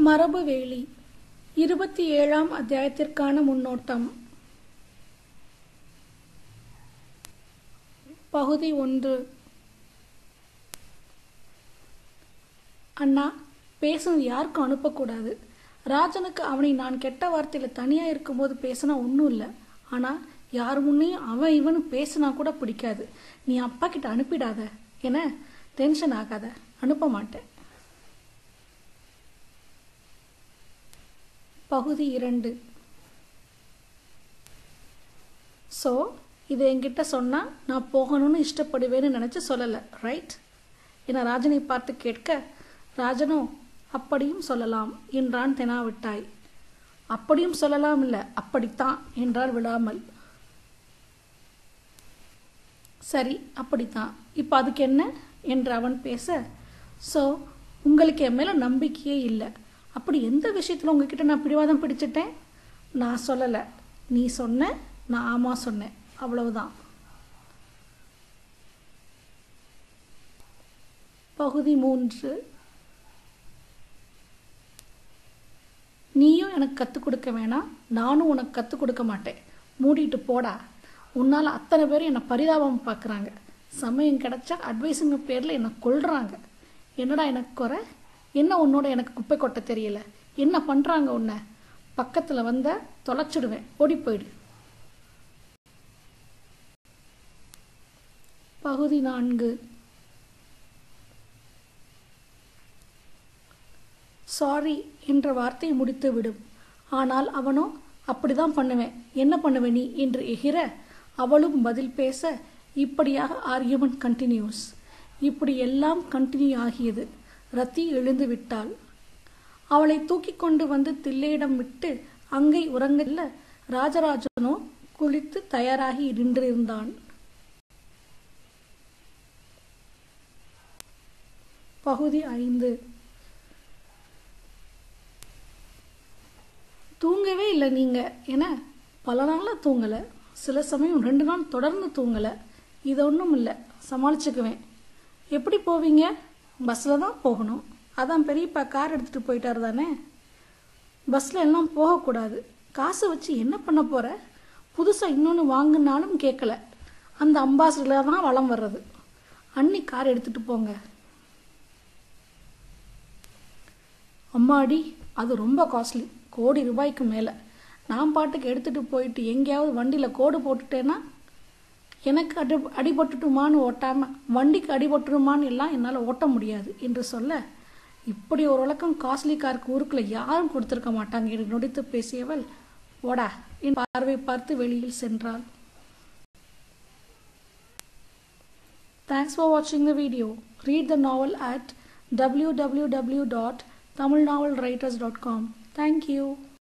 மரபுவேலி இருபத்தி ஏழாம் அத்தியாயத்திற்கான முன்னோட்டம் பகுதி ஒன்று அண்ணா பேசுனது யாருக்கும் அனுப்பக்கூடாது ராஜனுக்கு அவனை நான் கெட்ட வார்த்தையில் தனியாக இருக்கும்போது பேசினா ஒன்றும் இல்லை ஆனால் யார் முன்னையும் அவன் இவனு பேசினா கூட பிடிக்காது நீ அப்பா கிட்ட அனுப்பிடாத என டென்ஷன் ஆகாத அனுப்ப மாட்டேன் பகுதி இரண்டு ஸோ இதை என்கிட்ட சொன்னால் நான் போகணும்னு இஷ்டப்படுவேன்னு நினச்சி சொல்லலை ரைட் என ராஜனை பார்த்து கேட்க ராஜனோ அப்படியும் சொல்லலாம் என்றான் தெனாவிட்டாய் அப்படியும் சொல்லலாம் இல்லை அப்படித்தான் என்றார் விடாமல் சரி அப்படித்தான் இப்போ அதுக்கு என்ன என்று அவன் பேச ஸோ உங்களுக்கு என் மேலே நம்பிக்கையே இல்லை அப்படி எந்த விஷயத்தில் உங்ககிட்ட நான் பிடிவாதம் பிடிச்சிட்டேன் நான் சொல்லலை நீ சொன்ன நான் ஆமாம் சொன்னேன் அவ்வளவுதான் பகுதி மூன்று நீயும் எனக்கு கற்றுக் கொடுக்க வேணாம் நானும் உனக்கு கற்றுக் கொடுக்க மாட்டேன் மூடிட்டு போடா உன்னால் அத்தனை பேரும் என்னை பரிதாபம் பார்க்குறாங்க சமயம் கிடைச்சா அட்வைஸுங்க பேரில் என்னை கொள்றாங்க என்னடா எனக்கு குறை என்ன உன்னோட எனக்கு குப்பை கொட்ட தெரியல என்ன பண்ணுறாங்க உன்னை பக்கத்தில் வந்த தொலைச்சிடுவேன் ஓடி போயிடு பகுதி நான்கு சாரி என்ற வார்த்தையை முடித்து விடும் ஆனால் அவனோ அப்படிதான் பண்ணுவேன் என்ன பண்ணுவ நீ என்று எகிற அவளும் பதில் பேச இப்படியாக ஆர்கியூமெண்ட் கண்டினியூஸ் இப்படி எல்லாம் கண்டினியூ ஆகியது ரத்தி எழுந்து விட்டாள் அவளை தூக்கி கொண்டு வந்து தில்லையிடம் விட்டு அங்கே உறங்கல்ல ராஜராஜனோ குளித்து தயாராகி நின்றிருந்தான் பகுதி ஐந்து தூங்கவே இல்லை நீங்கள் ஏன்னா பல நாளாக தூங்கலை சில சமயம் ரெண்டு நாள் தொடர்ந்து தூங்கலை இது ஒன்றும் இல்லை சமாளிச்சுக்குவேன் எப்படி போவீங்க பஸ்ஸில் தான் போகணும் அதான் பெரியப்பா கார் எடுத்துகிட்டு போயிட்டார் தானே பஸ்ஸில் எல்லாம் போகக்கூடாது காசு வச்சு என்ன பண்ண போகிற புதுசாக இன்னொன்று வாங்கினாலும் கேட்கல அந்த அம்பாசிடரில் தான் வளம் வர்றது அன்னி கார் எடுத்துகிட்டு போங்க அம்மாடி அது ரொம்ப காஸ்ட்லி கோடி ரூபாய்க்கு மேலே நான் பாட்டுக்கு எடுத்துகிட்டு போயிட்டு எங்கேயாவது வண்டியில் கோடு போட்டுட்டேன்னா எனக்கு அடி அடிபட்டுட்டுமான்னு ஓட்டாமல் வண்டிக்கு அடிபட்டுருமான்னு எல்லாம் என்னால் ஓட்ட முடியாது என்று சொல்ல இப்படி ஒரு உலகம் காஸ்ட்லி காருக்கு ஊருக்குள்ள யாரும் கொடுத்துருக்க மாட்டாங்க என்று நொடித்து பேசியவள் ஓடா என் பார்வை பார்த்து வெளியில் சென்றாள் தேங்க்ஸ் ஃபார் வாட்சிங் the video read the novel at www.tamilnavalwriters.com Thank you.